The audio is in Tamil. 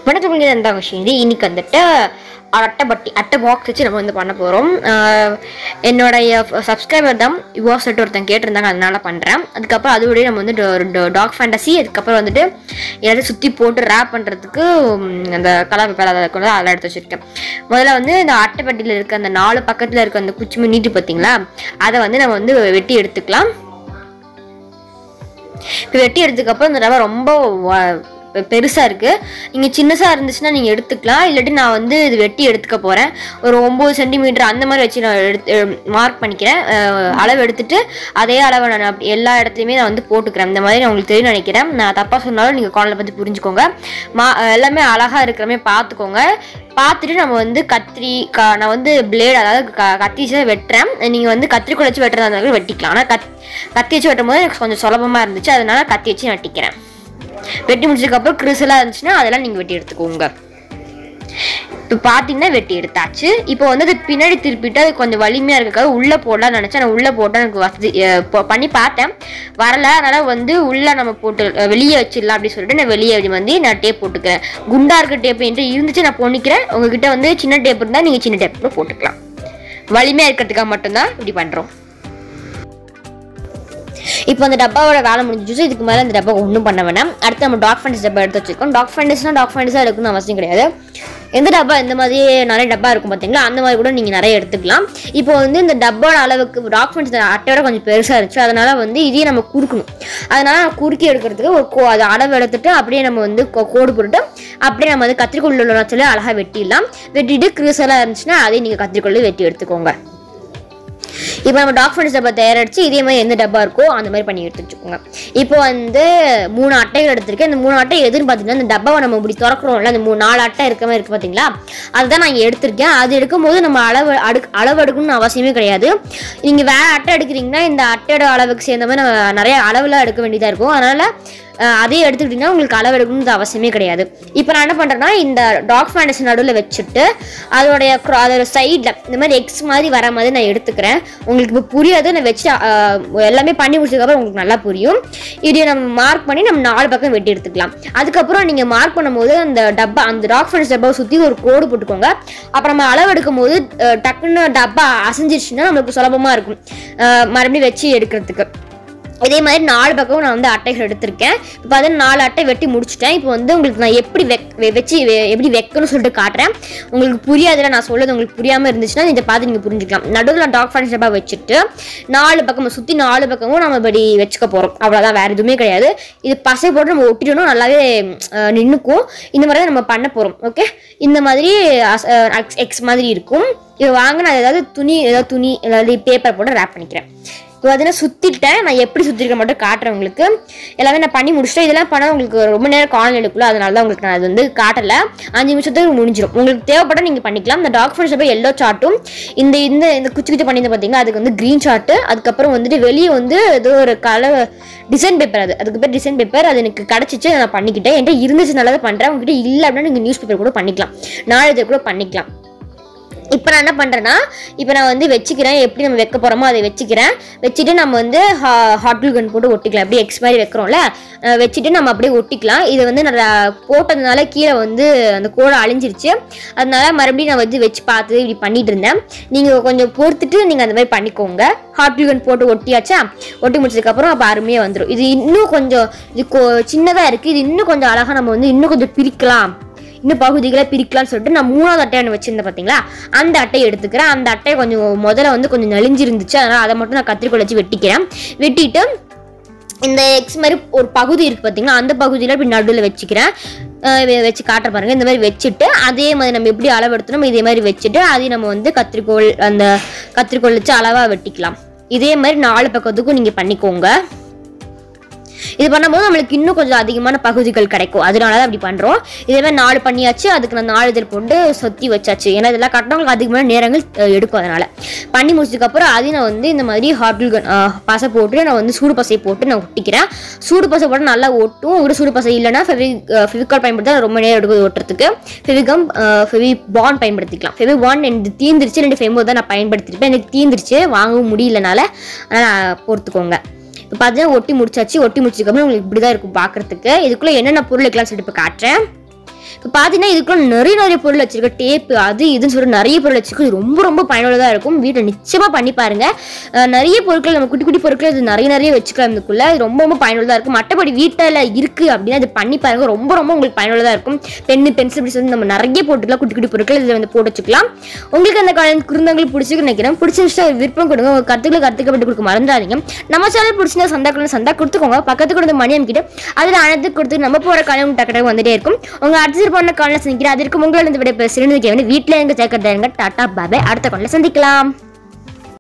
வணக்கம் இது அந்த விஷயம் இது இன்னைக்கு வந்துட்டு அட்டை பட்டி அட்டை பாக்ஸ் வச்சு நம்ம வந்து பண்ண போகிறோம் என்னுடைய சப்ஸ்கிரைபர் தான் யுவா செட் ஒருத்தன் கேட்டிருந்தாங்க அதனால பண்ணுறேன் அதுக்கப்புறம் அதோடய நம்ம வந்து டாக் ஃபேண்டசி அதுக்கப்புறம் வந்துட்டு எல்லாத்தையும் சுற்றி போட்டு ரேப் பண்ணுறதுக்கு அந்த கலர் பேப்பர் அதை கூட அதெல்லாம் எடுத்து வச்சுருக்கேன் முதல்ல வந்து இந்த அட்டைப்பட்டியில் இருக்க அந்த நாலு பக்கத்தில் இருக்க அந்த குச்சிமி நீட்டு பார்த்தீங்களா அதை வந்து நம்ம வந்து வெட்டி எடுத்துக்கலாம் இப்போ வெட்டி எடுத்ததுக்கப்புறம் இந்த ரவை ரொம்ப வ- பெ- பெருசா இருக்கு நீங்க சின்னசா இருந்துச்சுன்னா நீங்க எடுத்துக்கலாம் இல்லாட்டி நான் வந்து இது வெட்டி எடுத்துக்க போறேன் ஒரு ஒம்பது சென்டிமீட்டர் அந்த மாதிரி வச்சு நான் எடுத்து மார்க் பண்ணிக்கிறேன் அஹ், அளவு எடுத்துட்டு அதே அளவை நான் அப்படி எல்லா இடத்துலையுமே நான் வந்து போட்டுக்கிறேன் இந்த மாதிரி நான் உங்களுக்கு தெரியும் நினைக்கிறேன் நான் தப்பா சொன்னாலும் நீங்க காலில் பத்தி புரிஞ்சுக்கோங்க மா எல்லாமே அழகா இருக்கிற மாதிரி பார்த்துக்கோங்க பார்த்துட்டு நம்ம வந்து கத்திரி க நான் வந்து பிளேட் அதாவது க கத்தி வச்சு தான் வெட்டுறேன் நீங்கள் வந்து கத்திரிக்கோல் வச்சு வெட்டுறதா இருந்தாலும் வெட்டிக்கலாம் ஆனால் கத் கத்தி வச்சு வெட்டும் போது எனக்கு கொஞ்சம் சுலபமாக இருந்துச்சு அதனால கத்தி வச்சு நான் வெட்டிக்கிறேன் வெட்டி முடிச்சதுக்கப்புறம் கிறிசலாக இருந்துச்சுன்னா அதெல்லாம் நீங்கள் வெட்டி எடுத்துக்கோங்க இப்போ பார்த்தீங்கன்னா வெட்டி எடுத்தாச்சு இப்போ வந்து அது பின்னாடி திருப்பிட்டு அது கொஞ்சம் வலிமையாக இருக்கக்காக உள்ளே போடலாம்னு நினச்சேன் நான் உள்ளே போட்டால் எனக்கு வசதி அஹ், பொ- பண்ணி பார்த்தேன் வரல அதனால் வந்து உள்ளே நம்ம போட்டு அஹ், வெளியே வச்சிடலாம் அப்படின்னு சொல்லிட்டு நான் வெளியே வந்து நான் டேப் போட்டுக்கிறேன் குண்டா இருக்க டேப் என்கிட்ட இருந்துச்சு நான் பொண்ணிக்கிறேன் உங்ககிட்ட வந்து சின்ன டேப் இருந்தால் நீங்கள் சின்ன டேப் கூட போட்டுக்கலாம் வலிமையாக இருக்கிறதுக்காக மட்டும்தான் இப்படி பண்ணுறோம் இப்போ அந்த டப்பாவோட வேலை முடிஞ்சிச்சு இதுக்கு மேலே இந்த டப்பா ஒன்றும் பண்ண வேணாம் அடுத்து நம்ம டாக் ஃபண்டஸ் டப்பா எடுத்து வச்சிருக்கோம் டாக் ஃபண்டஸ்னா டாக் ஃபண்டஸாக எடுக்கணும்னு அவசியம் கிடையாது எந்த டப்பா இந்த மாதிரி நிறைய டப்பா இருக்கும் பார்த்தீங்களா அந்த மாதிரி கூட நீங்கள் நிறைய எடுத்துக்கலாம் இப்போ வந்து இந்த டப்பாவோட அளவுக்கு டாக் ஃபண்டஸ் அட்டையோட கொஞ்சம் பெருசாக இருந்துச்சு அதனால வந்து இதையும் நம்ம குறுக்கணும் அதனால நான் குறுக்கி எடுக்கிறதுக்கு ஒரு கோ அதை அளவு எடுத்துட்டு அப்படியே நம்ம வந்து கோ- கோடு போட்டுட்டு அப்படியே நம்ம வந்து கத்திரிக்கோள் உள்ள சொல்லி அழகாக வெட்டிடலாம் வெட்டிட்டு கிறிசலாக இருந்துச்சுன்னா அதையும் நீங்கள் கத்திரிக்கோள் வெட்டி எடுத்துக்கோங்க இப்போ நம்ம டாக் ஃபண்டஸ் டப்பா தயாரிச்சு இதே மாதிரி எந்த டப்பா இருக்கோ அந்த மாதிரி பண்ணி எடுத்து வச்சுக்கோங்க இப்போ வந்து மூணு அட்டைகள் எடுத்திருக்கேன் இந்த மூணு அட்டை எதுன்னு பார்த்தீங்கன்னா இந்த டப்பாவை நம்ம இப்படி திறக்கிறோம்ல அந்த மூணு நாலு அட்டை இருக்க மாதிரி இருக்கு பார்த்தீங்களா அதுதான் நான் இங்க எடுத்திருக்கேன் அது எடுக்கும்போது நம்ம அளவு அடுக்கு அளவு எடுக்கணும்னு அவசியமே கிடையாது நீங்கள் வேற அட்டை எடுக்கிறீங்கன்னா இந்த அட்டையோட அளவுக்கு சேர்ந்த மாதிரி நம்ம நிறைய அளவுலாம் எடுக்க வேண்டியதாக இருக்கும் அதனால அஹ், அதே எடுத்துக்கிட்டிங்கன்னா உங்களுக்கு அளவு எடுக்கணும்னு அவசியமே கிடையாது இப்போ நான் என்ன பண்ணுறேன்னா இந்த டாக் ஃபேண்டஸ் நடுவில் வச்சுட்டு அதோடைய cro- அதோட சைடில் இந்த மாதிரி எக்ஸ் மாதிரி வர மாதிரி நான் எடுத்துக்கிறேன் உங்களுக்கு இப்போ புரியாது நான் வச்சு அஹ், எல்லாமே பண்ணி முடிச்சதுக்கப்புறம் உங்களுக்கு நல்லா புரியும் இதை நம்ம மார்க் பண்ணி நம்ம நாலு பக்கம் வெட்டி எடுத்துக்கலாம் அதுக்கப்புறம் நீங்கள் மார்க் பண்ணும்போது அந்த டப்பா அந்த டாக் ஃபேண்டஸ் டப்பாவை சுற்றி ஒரு கோடு போட்டுக்கோங்க அப்புறம் நம்ம அளவு எடுக்கும் போது அஹ், டக்குன்னு டப்பா அசைஞ்சிருச்சுன்னா நம்மளுக்கு சுலபமாக இருக்கும் அஹ், மறுபடியும் வச்சு எடுக்கிறதுக்கு இதே மாதிரி நாலு பக்கம் நான் வந்து அட்டைகள் எடுத்திருக்கேன் இப்போ பார்த்தீங்கன்னா நாலு அட்டை வெட்டி முடிச்சிட்டேன் இப்போ வந்து உங்களுக்கு நான் எப்படி வெக் வெ- வச்சு வெ- எப்படி வைக்கணும்னு சொல்லிட்டு காட்டுறேன் உங்களுக்கு புரியாதுல நான் சொல்றது உங்களுக்கு புரியாமல் இருந்துச்சுன்னா இதை பார்த்து நீங்கள் புரிஞ்சுக்கலாம் நடுவில் டாக் ஃபேன் டப்பா வச்சுட்டு நாலு பக்கம் சுற்றி நாலு பக்கமும் நம்ம இப்படி வச்சுக்க போகிறோம் அவ்வளோதான் வேறு எதுவுமே கிடையாது இது பசை போட்டு நம்ம ஒட்டிட்டோம்னா நல்லாவே அஹ், நின்னுக்கும் இந்த மாதிரி தான் நம்ம பண்ண போகிறோம் ஓகே இந்த மாதிரி எக்ஸ் மாதிரி இருக்கும் இது வாங்க நான் ஏதாவது துணி ஏதாவது துணி ஏதாவது பேப்பர் போட்டு ரேப் பண்ணிக்கிறேன் இப்போ பார்த்தீங்கன்னா சுற்றிட்டேன் நான் எப்படி சுற்றிருக்க மட்டும் காட்டுறேன் உங்களுக்கு எல்லாமே நான் பண்ணி முடிச்சிட்டேன் இதெல்லாம் பண்ண உங்களுக்கு ரொம்ப நேரம் காணல் எடுக்கல அதனால தான் உங்களுக்கு நான் அது வந்து காட்டலை அஞ்சு நிமிஷத்துக்கு முடிஞ்சிடும் உங்களுக்கு தேவைப்பட்டால் நீங்கள் பண்ணிக்கலாம் இந்த டாக் ஃபன்ஸ் போய் எல்லோ சார்ட்டும் இந்த இந்த இந்த குச்சி குச்சி பண்ணியிருந்த பார்த்தீங்கன்னா அதுக்கு வந்து க்ரீன் சார்ட்டு அதுக்கப்புறம் வந்துட்டு வெளியே வந்து ஏதோ ஒரு கலர் டிசைன் பேப்பர் அது அதுக்கு பேர் டிசைன் பேப்பர் அது எனக்கு கிடச்சிச்சு நான் பண்ணிக்கிட்டேன் என்கிட்ட இருந்துச்சு நல்லா தான் பண்ணுறேன் உங்ககிட்ட இல்லை அப்படின்னா நீங்கள் நியூஸ் பேப்பர் கூட பண்ணிக்கலாம் நாளைக்கு கூட பண்ணிக்கலாம் இப்போ நான் என்ன பண்ணுறேன்னா இப்போ நான் வந்து வச்சுக்கிறேன் எப்படி நம்ம வைக்க போகிறோமோ அதை வச்சுக்கிறேன் வச்சுட்டு நம்ம வந்து ஹாட் க்ளூ கன் போட்டு ஒட்டிக்கலாம் அப்படியே எக்ஸ் மாதிரி வைக்கிறோம்ல அஹ் வச்சுட்டு நம்ம அப்படியே ஒட்டிக்கலாம் இது வந்து நான் போட்டதுனால கீழே வந்து அந்த கோடை அழிஞ்சிருச்சு அதனால மறுபடியும் நான் வந்து வச்சு பார்த்து இப்படி பண்ணிட்டு இருந்தேன் நீங்கள் கொஞ்சம் பொறுத்துட்டு நீங்கள் அந்த மாதிரி பண்ணிக்கோங்க ஹாட் க்ளூ கன் போட்டு ஒட்டியாச்சா ஒட்டி முடிச்சதுக்கப்புறம் அப்போ அருமையாக வந்துடும் இது இன்னும் கொஞ்சம் இது சின்னதாக இருக்குது இது இன்னும் கொஞ்சம் அழகாக நம்ம வந்து இன்னும் கொஞ்சம் பிரிக்கலாம் இன்னும் பகுதிகளை பிரிக்கலாம்னு சொல்லிட்டு நான் மூணாவது அட்டை ஒன்று வச்சிருந்தேன் பார்த்தீங்களா அந்த அட்டையை எடுத்துக்கிறேன் அந்த அட்டையை கொஞ்சம் முதல்ல வந்து கொஞ்சம் நெளிஞ்சிருந்துச்சு அதனால் அதை மட்டும் நான் கத்திரிக்கோல் வச்சு வெட்டிக்கிறேன் வெட்டிட்டு இந்த எக்ஸ் மாதிரி ஒரு பகுதி இருக்குது பார்த்தீங்களா அந்த பகுதியில் இப்படி நடுவில் வச்சுக்கிறேன் அஹ் வெ- வச்சு காட்டுற பாருங்க இந்த மாதிரி வச்சுட்டு அதே மாதிரி நம்ம எப்படி அளவு எடுத்தோமோ இதே மாதிரி வச்சுட்டு அதையும் நம்ம வந்து கத்திரிக்கோல் அந்த கத்திரிக்கோல் வச்சு அளவாக வெட்டிக்கலாம் இதே மாதிரி நாலு பக்கத்துக்கும் நீங்கள் பண்ணிக்கோங்க இது பண்ணும்போது நம்மளுக்கு இன்னும் கொஞ்சம் அதிகமான பகுதிகள் கிடைக்கும் அதனால தான் அப்படி பண்ணுறோம் இதே மாதிரி நாலு பண்ணியாச்சு அதுக்கு நான் நாலு இதில் போட்டு சொத்தி வச்சாச்சு ஏன்னா இதெல்லாம் கட்டினவங்களுக்கு அதிகமான நேரங்கள் அஹ், எடுக்கும் அதனால் பண்ணி முடிச்சதுக்கப்புறம் அதையும் நான் வந்து இந்த மாதிரி ஹாட்டில் பசை போட்டு நான் வந்து சூடு பசை போட்டு நான் ஒட்டிக்கிறேன் சூடு பசை போட்டு நல்லா ஒட்டும் ஒரு சூடு பசை இல்லைன்னா ஃபெவி ஃபெவிகால் பயன்படுத்தா ரொம்ப நேரம் எடுக்குது ஒட்டுறதுக்கு ஃபெவிகம் ஃபெவி பாண்ட் பயன்படுத்திக்கலாம் ஃபெவி பாண்ட் எனக்கு தீந்துருச்சு ரெண்டு ஃபெமோ தான் நான் பயன்படுத்திருப்பேன் எனக்கு தீந்துருச்சு வாங்கவும் முடியலனால அதனால் பொறுத்துக்கோங்க இப்போ பார்த்தீங்கன்னா ஒட்டி முடிச்சாச்சு ஒட்டி முடிச்சதுக்கப்புறம் உங்களுக்கு இப்படி தான் இருக்கும் பார்க்குறதுக்கு இதுக்குள்ளே என்னென்ன பொருள் வைக்கலாம்னு சொல்லிட்டு இப்போ காட்டுறேன் இப்போ பார்த்தீங்கன்னா இதுக்குள்ள நிறைய நிறைய பொருள் வச்சிருக்க டேப்பு அது இதுன்னு சொல்லிட்டு நிறைய பொருள் வச்சிருக்கு இது ரொம்ப ரொம்ப பயனுள்ளதாக இருக்கும் வீட்டில் நிச்சயமாக பண்ணி பாருங்க அஹ் நிறைய பொருட்கள் நம்ம குட்டி குட்டி பொருட்கள் இது நிறைய நிறைய வச்சுக்கலாம் இதுக்குள்ள இது ரொம்ப ரொம்ப பயனுள்ளதாக இருக்கும் மற்றபடி வீட்டில் இருக்குது அப்படின்னா இது பண்ணி பாருங்க ரொம்ப ரொம்ப உங்களுக்கு பயனுள்ளதாக இருக்கும் பென்னு பென்சில் இப்படி சொல்லி நம்ம நிறைய போட்டுக்கலாம் குட்டி குட்டி பொருட்கள் இதில் வந்து போட்டு வச்சுக்கலாம் உங்களுக்கு அந்த கால குருந்தங்கள் பிடிச்சிருக்கு நினைக்கிறேன் பிடிச்சிருச்சா விருப்பம் கொடுங்க உங்க கருத்துக்களை கருத்துக்கப்பட்டு கொடுக்க மறந்துடாதீங்க நம்ம சேனல் பிடிச்சிருந்தா சந்தா கொடுங்க சந்தா கொடுத்துக்கோங்க பக்கத்து கொடுத்த மணி அமைக்கிட்டு அதில் அனைத்து கொடுத்து நம்ம போகிற காலம் டக்கு டக்கு வந்துட்டே இருக்கும் உங்க அடுத்த பண்ண காலில் சந்திக்கிறேன் அதற்கு உங்களோட இந்த விட பேசுகிறேன் வீட்டில் எங்க சேர்க்கறதா டாட்டா பாபே அடுத்த காலில் சந்திக்கலாம்